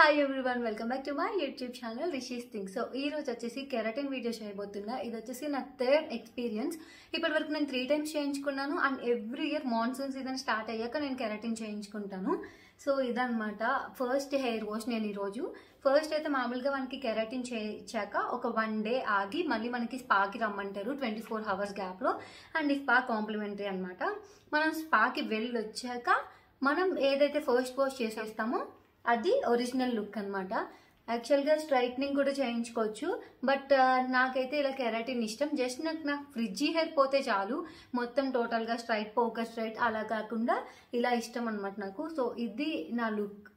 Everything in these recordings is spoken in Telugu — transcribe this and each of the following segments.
hi everyone welcome back to my YouTube channel Rishi's thing so ఈ రోజు వచ్చేసి కెరటిన్ వీడియో చేయబోతున్నా ఇది వచ్చేసి నా థర్డ్ ఎక్స్పీరియన్స్ ఇప్పటి వరకు నేను త్రీ టైమ్స్ చేయించుకున్నాను and every year monsoon season start అయ్యాక నేను కెరటిన్ చేయించుకుంటాను సో ఇదన్నమాట ఫస్ట్ హెయిర్ వాష్ నేను ఈరోజు ఫస్ట్ అయితే మామూలుగా మనకి కెరటిన్ చేయించాక ఒక వన్ డే ఆగి మళ్ళీ మనకి స్పాకి రమ్మంటారు ట్వంటీ ఫోర్ అవర్స్ గ్యాప్లో అండ్ ఈ స్పా కాంప్లిమెంటరీ అనమాట మనం స్పాకి వెళ్ళి వచ్చాక మనం ఏదైతే ఫస్ట్ వాష్ చేసేస్తామో అది ఒరిజినల్ లుక్ అనమాట యాక్చువల్గా స్ట్రైట్నింగ్ కూడా చేయించుకోవచ్చు బట్ నాకైతే ఇలా కెరాటిన్ ఇష్టం జస్ట్ నాకు నాకు ఫ్రిడ్జీ హెయిర్ పోతే చాలు మొత్తం టోటల్గా స్ట్రైట్ పోక స్ట్రైట్ అలా కాకుండా ఇలా ఇష్టం అనమాట నాకు సో ఇది నా లుక్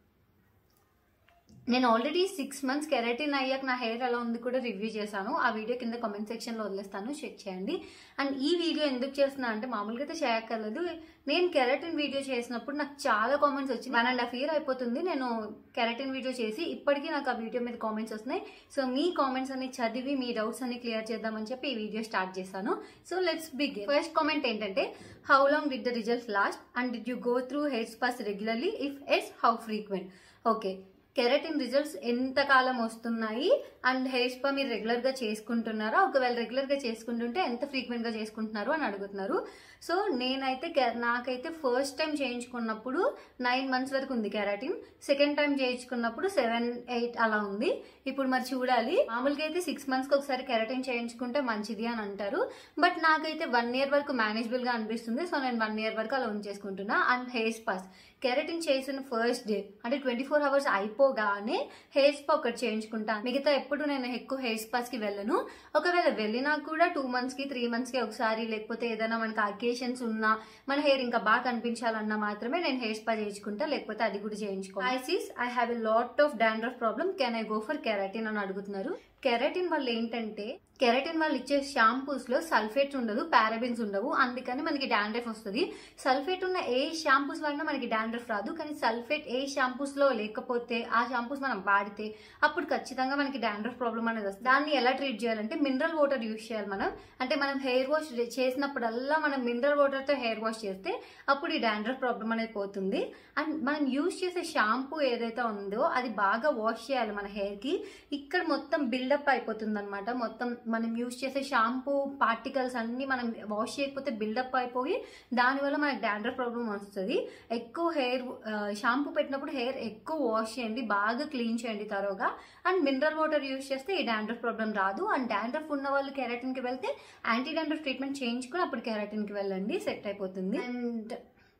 నేను ఆల్రెడీ సిక్స్ మంత్స్ కెరాటిన్ అయ్యాక నా హెయిర్ ఎలా ఉంది కూడా రివ్యూ చేశాను ఆ వీడియో కింద కామెంట్ సెక్షన్లో వదిలేస్తాను చెక్ చేయండి అండ్ ఈ వీడియో ఎందుకు చేస్తున్నా అంటే మామూలుగా అయితే చేయక్కర్లేదు నేను కెరాటిన్ వీడియో చేసినప్పుడు నాకు చాలా కామెంట్స్ వచ్చింది వన్ అండ్ హాఫ్ ఇయర్ అయిపోతుంది నేను కెరాటిన్ వీడియో చేసి ఇప్పటికీ నాకు ఆ వీడియో మీద కామెంట్స్ వస్తున్నాయి సో మీ కామెంట్స్ అన్ని చదివి మీ డౌట్స్ అన్ని క్లియర్ చేద్దామని చెప్పి ఈ వీడియో స్టార్ట్ చేశాను సో లెట్స్ బిగ్ ఫస్ట్ కామెంట్ ఏంటంటే how long did the results last and did you go through hair spas regularly if yes how frequent okay keratin results ఎంత కాలం వస్తున్నాయి అండ్ హెయిర్ స్పా మీరు రెగ్యులర్ గా చేసుకుంటున్నారా ఒకవేళ రెగ్యులర్ గా చేసుకుంటుంటే ఎంత ఫ్రీక్వెంట్ గా చేసుకుంటున్నారు అని అడుగుతున్నారు సో నేనైతే నాకైతే ఫస్ట్ టైం చేయించుకున్నప్పుడు నైన్ మంత్స్ వరకు ఉంది కెరాటిన్ సెకండ్ టైం చేయించుకున్నప్పుడు సెవెన్ ఎయిట్ అలా ఉంది ఇప్పుడు మరి చూడాలి మామూలుగా అయితే సిక్స్ మంత్స్ కి ఒకసారి కెరాటిన్ చేయించుకుంటే మంచిది అని అంటారు బట్ నాకైతే వన్ ఇయర్ వరకు మేనేజబుల్ గా అనిపిస్తుంది సో నేను వన్ ఇయర్ వరకు అలా ఉంచేసుకుంటున్నా అండ్ హెయిర్ స్పాస్ కెరటిన్ చేసిన ఫస్ట్ డే అంటే ట్వంటీ ఫోర్ అవర్స్ అయిపోగానే హెయిర్ స్పా ఒకటి చేయించుకుంటాను మిగతా ఎప్పుడు నేను ఎక్కువ హెయిర్ స్పాస్ కి వెళ్ళను ఒకవేళ వెళ్ళినా కూడా టూ మంత్స్ కి త్రీ మంత్స్ కి ఒకసారి లేకపోతే ఏదైనా మనకి అకేషన్స్ ఉన్నా మన హెయిర్ ఇంకా బాగా కనిపించాలన్నా మాత్రమే నేను హెయిర్ స్పా చేయించుకుంటా లేకపోతే అది కూడా చేయించుకో ఐసిస్ I have a lot of dandruff problem can I go for keratin అని అడుగుతున్నారు కెరాటిన్ వల్ల ఏంటంటే కెరాటిన్ వాళ్ళు ఇచ్చే షాంపూస్ లో సల్ఫేట్ ఉండదు పారాబిన్స్ ఉండవు అందుకని మనకి డాండ్రఫ్ వస్తుంది సల్ఫేట్ ఉన్న ఏ షాంపూస్ వలన మనకి డాండ్రఫ్ రాదు కానీ సల్ఫేట్ ఏ షాంపూస్ లో లేకపోతే ఆ షాంపూస్ మనం వాడితే అప్పుడు ఖచ్చితంగా మనకి డాండ్రఫ్ ప్రాబ్లం అనేది వస్తుంది దాన్ని ఎలా ట్రీట్ చేయాలంటే మినరల్ వాటర్ యూస్ చేయాలి మనం అంటే మనం హెయిర్ వాష్ చేసినప్పుడల్లా మనం మినరల్ వాటర్ తో హెయిర్ వాష్ చేస్తే అప్పుడు ఈ డాండ్రఫ్ ప్రాబ్లం అనేది పోతుంది అండ్ మనం యూస్ చేసే షాంపూ ఏదైతే ఉందో అది బాగా వాష్ చేయాలి మన హెయిర్ కి ఇక్కడ మొత్తం బిల్డప్ అయిపోతుంది అనమాట మొత్తం మనం యూస్ చేసే షాంపూ పార్టికల్స్ అన్ని మనం వాష్ చేయకపోతే బిల్డప్ అయిపోయి దానివల్ల మనకి డాండ్రఫ్ ప్రాబ్లం వస్తుంది ఎక్కువ హెయిర్ షాంపూ పెట్టినప్పుడు హెయిర్ ఎక్కువ వాష్ చేయండి బాగా క్లీన్ చేయండి తరోగా అండ్ మినరల్ వాటర్ యూస్ చేస్తే ఈ డాండ్రఫ్ ప్రాబ్లం రాదు అండ్ డాండ్రఫ్ ఉన్న వాళ్ళు కెరాటిన్ కి వెళ్తే యాంటీ డాండ్రఫ్ ట్రీట్మెంట్ చేయించుకుని అప్పుడు కెరాటిన్ కి వెళ్ళండి సెట్ అయిపోతుంది and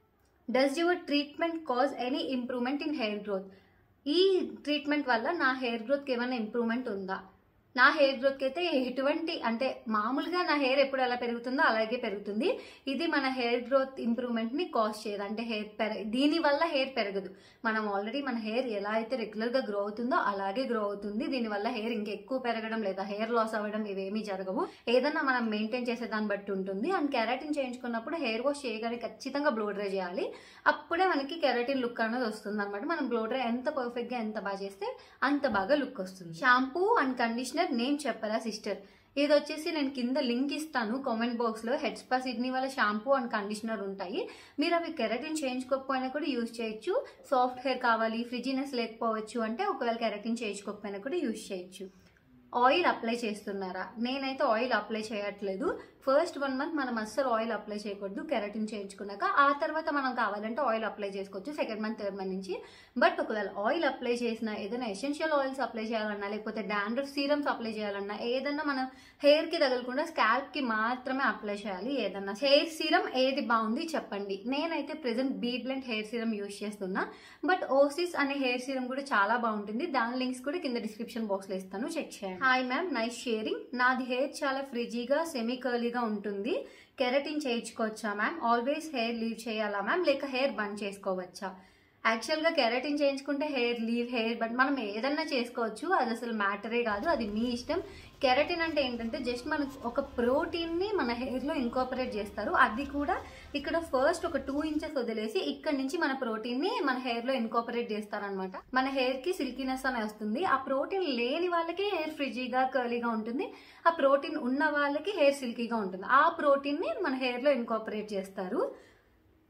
does your treatment cause any improvement in hair growth ఈ ట్రీట్మెంట్ వల్ల నా హెయిర్ గ్రోత్కి ఏమైనా ఇంప్రూవ్మెంట్ ఉందా నా హెయిర్ గ్రోత్కి అయితే ఎటువంటి అంటే మామూలుగా నా హెయిర్ ఎప్పుడు ఎలా పెరుగుతుందో అలాగే పెరుగుతుంది ఇది మన హెయిర్ గ్రోత్ ఇంప్రూవ్మెంట్ని కాజ్ చేయదు అంటే హెయిర్ పెర దీని వల్ల హెయిర్ పెరగదు మనం ఆల్రెడీ మన హెయిర్ ఎలా అయితే రెగ్యులర్గా గ్రో అవుతుందో అలాగే గ్రో అవుతుంది దీనివల్ల హెయిర్ ఇంకా ఎక్కువ పెరగడం లేదా హెయిర్ లాస్ అవ్వడం ఇవేమీ జరగవు ఏదన్నా మనం మెయింటైన్ చేసే దాన్ని బట్టి ఉంటుంది అండ్ కెరాటిన్ చేయించుకున్నప్పుడు హెయిర్ వాష్ చేయగానే ఖచ్చితంగా బ్లో డ్రై చేయాలి అప్పుడే మనకి కెరాటిన్ లుక్ అనేది వస్తుంది అనమాట మనం బ్లో డ్రై ఎంత పర్ఫెక్ట్గా ఎంత బాగా చేస్తే అంత బాగా లుక్ వస్తుంది షాంపూ అండ్ కండిషనర్ నేమ్ చెప్పరా సిస్టర్ ఇది వచ్చేసి నేను కింద లింక్ ఇస్తాను కామెంట్ బాక్స్లో హెడ్ స్పా సిడ్నీ వాళ్ళ షాంపూ అండ్ కండిషనర్ ఉంటాయి మీరు అవి కెరటిన్ చేయించుకోకపోయినా కూడా యూజ్ చేయొచ్చు సాఫ్ట్ హెయిర్ కావాలి ఫ్రిజినెస్ లేకపోవచ్చు అంటే ఒకవేళ కెరటిన్ చేయించుకోకపోయినా కూడా యూజ్ చేయొచ్చు ఆయిల్ అప్లై చేస్తున్నారా నేనైతే ఆయిల్ అప్లై చేయట్లేదు ఫస్ట్ వన్ మంత్ మనం అస్సలు ఆయిల్ అప్లై చేయకూడదు కెరటిన్ చేయించుకున్నాక ఆ తర్వాత మనం కావాలంటే ఆయిల్ అప్లై చేసుకోవచ్చు సెకండ్ మంత్ థర్డ్ మంత్ నుంచి బట్ ఒకవేళ ఆయిల్ అప్లై చేసినా ఏదైనా ఎసెన్షియల్ ఆయిల్స్ అప్లై చేయాలన్నా లేకపోతే డాండ్రఫ్ సీరమ్స్ అప్లై చేయాలన్నా ఏదన్నా మనం హెయిర్ కి తగలకుండా స్కాల్ప్ కి మాత్రమే అప్లై చేయాలి ఏదన్నా హెయిర్ సీరం ఏది బాగుంది చెప్పండి నేనైతే present B blend hair serum use చేస్తున్నా బట్ ఓసిస్ అనే హెయిర్ సీరం కూడా చాలా బాగుంటుంది దాని లింక్స్ కూడా కింద డిస్క్రిప్షన్ బాక్స్ లో ఇస్తాను చెక్ చేయండి హాయ్ మ్యామ్ నైస్ షేరింగ్ నాది హెయిర్ చాలా ఫ్రిజీగా సెమీ కర్లీగా ఉంటుంది కెరటిన్ చేయించుకోవచ్చా మ్యామ్ ఆల్వేస్ హెయిర్ లీవ్ చేయాలా మ్యామ్ లేక హెయిర్ బంద్ చేసుకోవచ్చా యాక్చువల్గా కెరటిన్ చేయించుకుంటే హెయిర్ లీవ్ హెయిర్ బట్ మనం ఏదన్నా చేసుకోవచ్చు అది అసలు మ్యాటరే కాదు అది మీ ఇష్టం కెరటిన్ అంటే ఏంటంటే జస్ట్ మనకు ఒక ప్రోటీన్ని మన హెయిర్లో ఇంకాపరేట్ చేస్తారు అది కూడా ఇక్కడ ఫస్ట్ ఒక టూ ఇంచెస్ వదిలేసి ఇక్కడ నుంచి మన ప్రోటీన్ని మన హెయిర్లో ఇంకాపరేట్ చేస్తారనమాట మన హెయిర్కి సిల్కీనెస్ అనే వస్తుంది ఆ ప్రోటీన్ లేని వాళ్ళకి హెయిర్ ఫ్రిజీగా కర్లీగా ఉంటుంది ఆ ప్రోటీన్ ఉన్న వాళ్ళకి హెయిర్ సిల్కీగా ఉంటుంది ఆ ప్రోటీన్ని మన హెయిర్లో ఇంకాపరేట్ చేస్తారు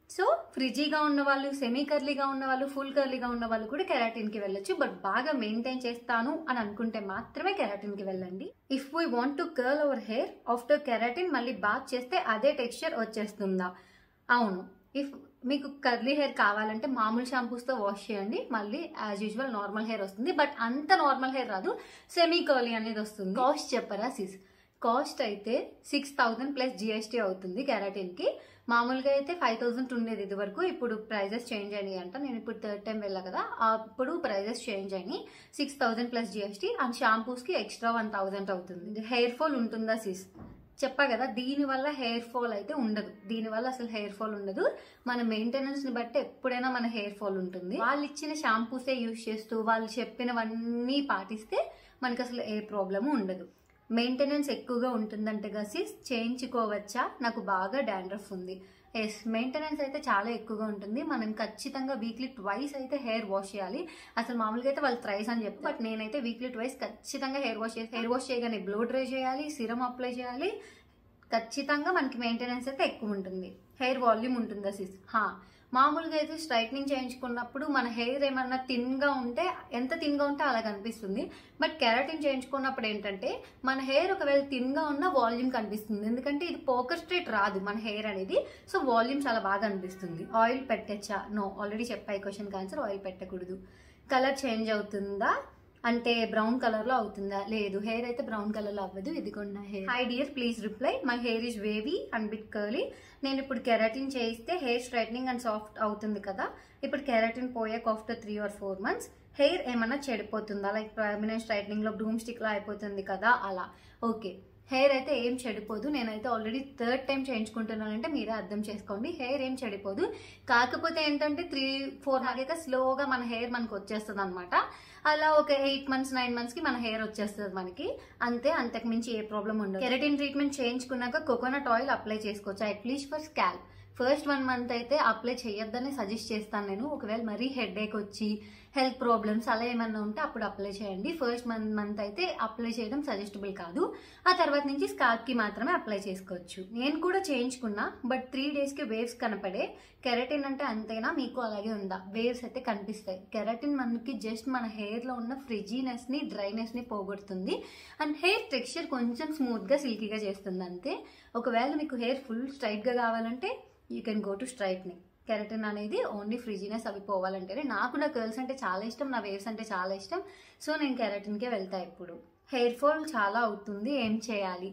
సో ఫ్రిజీగా ఉన్న వాళ్ళు సెమీ కర్లీగా ఉన్న వాళ్ళు ఫుల్ కర్లీగా ఉన్న వాళ్ళు కూడా కెరాటిన్ కి వెళ్ళొచ్చు బట్ బాగా మెయింటైన్ చేస్తాను అని అనుకుంటే మాత్రమే కెరాటిన్ కి వెళ్ళండి if we want to curl our hair after keratin మళ్ళీ బాత్ చేస్తే అదే టెక్స్చర్ వచ్చేస్తుందా అవును ఇఫ్ మీకు కర్లీ హెయిర్ కావాలంటే మామూలు షాంపూస్తో వాష్ చేయండి మళ్ళీ యాజ్ యూజువల్ నార్మల్ హెయిర్ వస్తుంది బట్ అంత నార్మల్ హెయిర్ రాదు సెమీ కర్లీ అనేది వస్తుంది కాస్ట్ చెప్పరా సిస్ కాస్ట్ అయితే సిక్స్ థౌజండ్ ప్లస్ జిఎస్టీ అవుతుంది కెరాటిన్కి మామూలుగా అయితే ఫైవ్ థౌసండ్ ఉండేది ఇది వరకు ఇప్పుడు ప్రైజెస్ చేంజ్ అయినాయి అంట నేను ఇప్పుడు థర్డ్ టైం వెళ్ళా కదా అప్పుడు ప్రైజెస్ చేంజ్ అయినాయి six thousand plus GST and షాంపూస్కి ఎక్స్ట్రా వన్ థౌసండ్ అవుతుంది హెయిర్ ఫాల్ ఉంటుందా సిస్ చెప్పా కదా దీనివల్ల హెయిర్ ఫాల్ అయితే ఉండదు దీనివల్ల అసలు హెయిర్ ఫాల్ ఉండదు మన మెయింటెనెన్స్ ని బట్టి ఎప్పుడైనా మన హెయిర్ ఫాల్ ఉంటుంది వాళ్ళు ఇచ్చిన షాంపూసే యూజ్ చేస్తూ వాళ్ళు చెప్పినవన్నీ పాటిస్తే మనకి అసలు ఏ ప్రాబ్లము ఉండదు మెయింటెనెన్స్ ఎక్కువగా ఉంటుందంటే కసి చేయించుకోవచ్చా నాకు బాగా డాండ్రఫ్ ఉంది ఎస్ మెయింటెనెన్స్ అయితే చాలా ఎక్కువగా ఉంటుంది మనం ఖచ్చితంగా వీక్లీ ట్వైస్ అయితే హెయిర్ వాష్ చేయాలి అసలు మామూలుగా అయితే వాళ్ళు థ్రైస్ అని చెప్తారు బట్ నేనైతే వీక్లీ ట్వైస్ ఖచ్చితంగా హెయిర్ వాష్ చేసి హెయిర్ వాష్ చేయగానే బ్లో డ్రై చేయాలి సిరం అప్లై చేయాలి ఖచ్చితంగా మనకి మెయింటెనెన్స్ అయితే ఎక్కువ ఉంటుంది హెయిర్ వాల్యూమ్ ఉంటుందా సిస్ హా మామూలుగా అయితే స్ట్రైట్నింగ్ చేయించుకున్నప్పుడు మన హెయిర్ ఏమన్నా థిన్గా ఉంటే ఎంత థిన్గా ఉంటే అలా కనిపిస్తుంది బట్ కెరాటిన్ చేయించుకున్నప్పుడు ఏంటంటే మన హెయిర్ ఒకవేళ థిన్గా ఉన్న వాల్యూమ్ కనిపిస్తుంది ఎందుకంటే ఇది పోకర్ స్ట్రేట్ రాదు మన హెయిర్ అనేది సో వాల్యూమ్ చాలా బాగా అనిపిస్తుంది ఆయిల్ పెట్టచ్చా నో ఆల్రెడీ చెప్పాయి క్వశ్చన్ ఆన్సర్ ఆయిల్ పెట్టకూడదు కలర్ చేంజ్ అవుతుందా అంటే బ్రౌన్ కలర్ లో అవుతుందా లేదు హెయిర్ అయితే బ్రౌన్ కలర్ లో అవ్వదు ఇదిగోండి నా hair hi dear please reply my hair is wavy and bit curly నేను ఇప్పుడు కెరాటిన్ చేయిస్తే హెయిర్ స్ట్రైట్నింగ్ అండ్ సాఫ్ట్ అవుతుంది కదా ఇప్పుడు కెరాటిన్ పోయాక after three or four months hair ఏమన్నా చెడిపోతుందా లైక్ పర్మనెంట్ స్ట్రైట్నింగ్ లో బ్రూమ్ స్టిక్ లో అయిపోతుంది కదా అలా ఓకే హెయిర్ అయితే ఏం చెడిపోదు నేనైతే ఆల్రెడీ థర్డ్ టైం చేయించుకుంటున్నానంటే మీరే అర్థం చేసుకోండి హెయిర్ ఏం చెడిపోదు కాకపోతే ఏంటంటే త్రీ ఫోర్ నాకైతే స్లోగా మన హెయిర్ మనకు వచ్చేస్తుంది అనమాట అలా ఒక ఎయిట్ మంత్స్ నైన్ మంత్స్ కి మన హెయిర్ వచ్చేస్తుంది మనకి అంతే అంతకు మించి ఏ ప్రాబ్లం ఉండదు కెరటిన్ ట్రీట్మెంట్ చేయించుకున్నాక కోకోనట్ ఆయిల్ అప్లై చేసుకోవచ్చు at least for scalp first one month అయితే అప్లై చేయొద్దని సజెస్ట్ చేస్తాను నేను ఒకవేళ మరీ హెడ్ ఏక్ వచ్చి హెల్త్ ప్రాబ్లమ్స్ అలా ఏమన్నా ఉంటే అప్పుడు అప్లై చేయండి ఫస్ట్ మంత్ మంత్ అయితే అప్లై చేయడం సజెస్టబుల్ కాదు ఆ తర్వాత నుంచి స్కాల్ప్ కి మాత్రమే అప్లై చేసుకోవచ్చు నేను కూడా చేయించుకున్నా బట్ త్రీ డేస్ కి వేవ్స్ కనపడే కెరటిన్ అంటే అంతేనా మీకు అలాగే ఉందా వేవ్స్ అయితే కనిపిస్తాయి కెరటిన్ మనకి జస్ట్ మన హెయిర్ లో ఉన్న ఫ్రిజీనెస్ ని డ్రైనెస్ ని పోగొడుతుంది అండ్ హెయిర్ టెక్స్చర్ కొంచెం స్మూత్ గా సిల్కీగా చేస్తుంది అంతే ఒకవేళ మీకు హెయిర్ ఫుల్ స్ట్రైట్ గా కావాలంటే you can go to straightening keratin అనేది ఓన్లీ ఫ్రిజీనెస్ అవి పోవాలంటేనే నాకు నా గర్ల్స్ అంటే చాలా ఇష్టం నా వేవ్స్ అంటే చాలా ఇష్టం సో నేను కెరటిన్కే వెళ్తా ఇప్పుడు హెయిర్ ఫాల్ చాలా అవుతుంది ఏం చేయాలి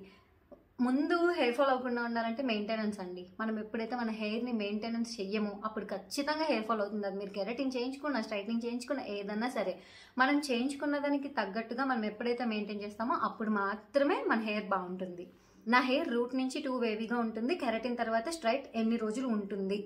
ముందు హెయిర్ ఫాల్ అవ్వకుండా ఉండాలంటే మెయింటెనెన్స్ అండి మనం ఎప్పుడైతే మన హెయిర్ని మెయింటెనెన్స్ చెయ్యమో అప్పుడు ఖచ్చితంగా హెయిర్ ఫాల్ అవుతుంది అది మీరు కెరటిన్ చేయించుకున్న స్ట్రైట్నింగ్ చేయించుకున్న ఏదన్నా సరే మనం చేయించుకున్న దానికి తగ్గట్టుగా మనం ఎప్పుడైతే మెయింటైన్ చేస్తామో అప్పుడు మాత్రమే మన హెయిర్ బాగుంటుంది నా హెయిర్ రూట్ నుంచి టూ వేవీగా ఉంటుంది కెరటిన్ తర్వాత స్ట్రైట్ ఎన్ని రోజులు ఉంటుంది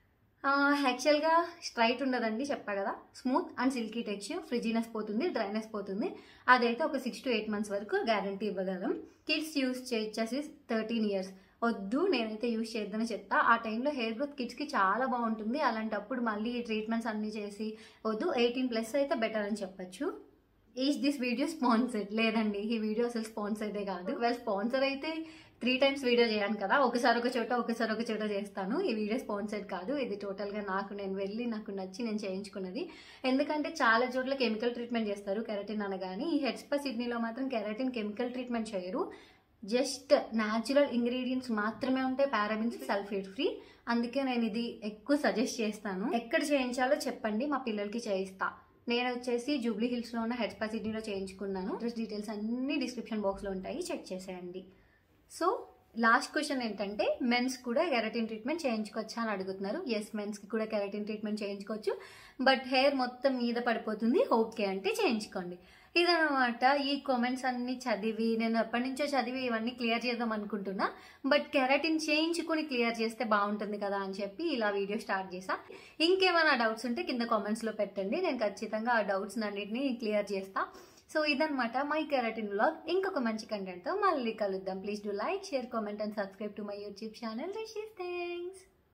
యాక్చువల్గా స్ట్రైట్ ఉండదండి చెప్పా కదా smooth and silky texture frizziness పోతుంది డ్రైనెస్ పోతుంది అదైతే ఒక సిక్స్ టు ఎయిట్ మంత్స్ వరకు గ్యారంటీ ఇవ్వగలం కిడ్స్ యూస్ చేయొచ్చేసి థర్టీన్ ఇయర్స్ వద్దు నేనైతే యూస్ చేద్దని చెప్తా ఆ టైంలో హెయిర్ గ్రోత్ కిడ్స్కి చాలా బాగుంటుంది అలాంటప్పుడు మళ్ళీ ట్రీట్మెంట్స్ అన్నీ చేసి వద్దు ఎయిటీన్ ప్లస్ అయితే బెటర్ అని చెప్పొచ్చు ఈజ్ దిస్ వీడియో స్పాన్సర్డ్ లేదండి ఈ వీడియో అసలు స్పాన్సర్డే కాదు వెల్ స్పాన్సర్ అయితే త్రీ టైమ్స్ వీడియో చేయను కదా ఒకసారి ఒక చోట ఒకసారి ఒక చోట చేస్తాను ఈ వీడియో స్పాన్సర్డ్ కాదు ఇది టోటల్గా నాకు నేను వెళ్ళి నాకు నచ్చి నేను చేయించుకున్నది ఎందుకంటే చాలా చోట్ల కెమికల్ ట్రీట్మెంట్ చేస్తారు కెరటిన్ అనగాని ఈ హెడ్ స్పా సిడ్నీలో మాత్రం కెరటిన్ కెమికల్ ట్రీట్మెంట్ చేయరు జస్ట్ న్యాచురల్ ఇంగ్రీడియంట్స్ మాత్రమే ఉంటాయి పారాబిన్స్ సల్ఫేట్ ఫ్రీ అందుకే నేను ఇది ఎక్కువ సజెస్ట్ చేస్తాను ఎక్కడ చేయించాలో చెప్పండి మా పిల్లలకి చేయిస్తా నేను వచ్చేసి జూబ్లీ హిల్స్లో ఉన్న హెడ్ స్పా సిటీలో చేయించుకున్నాను అడ్రస్ డీటెయిల్స్ అన్ని డిస్క్రిప్షన్ బాక్స్లో ఉంటాయి చెక్ చేసేయండి సో లాస్ట్ క్వశ్చన్ ఏంటంటే మెన్స్ కూడా కెరటిన్ ట్రీట్మెంట్ చేయించుకోవచ్చా అని అడుగుతున్నారు ఎస్ మెన్స్కి కూడా కెరటిన్ ట్రీట్మెంట్ చేయించుకోవచ్చు బట్ హెయిర్ మొత్తం మీద పడిపోతుంది ఓకే అంటే చేయించుకోండి ఇదనమాట ఈ కామెంట్స్ అన్ని చదివి నేను ఎప్పటి నుంచో చదివి ఇవన్నీ క్లియర్ చేద్దాం అనుకుంటున్నా బట్ కెరటిన్ చేయించుకుని క్లియర్ చేస్తే బాగుంటుంది కదా అని చెప్పి ఇలా వీడియో స్టార్ట్ చేసా ఇంకేమైనా డౌట్స్ ఉంటే కింద కామెంట్స్లో పెట్టండి నేను ఖచ్చితంగా ఆ డౌట్స్ అన్నిటిని క్లియర్ చేస్తా సో ఇదనమాట మై కెరటిన్ వ్లాగ్ ఇంకొక మంచి కంటెంట్తో మళ్ళీ కలుద్దాం please do like share comment and subscribe to my YouTube channel Rishi's thanks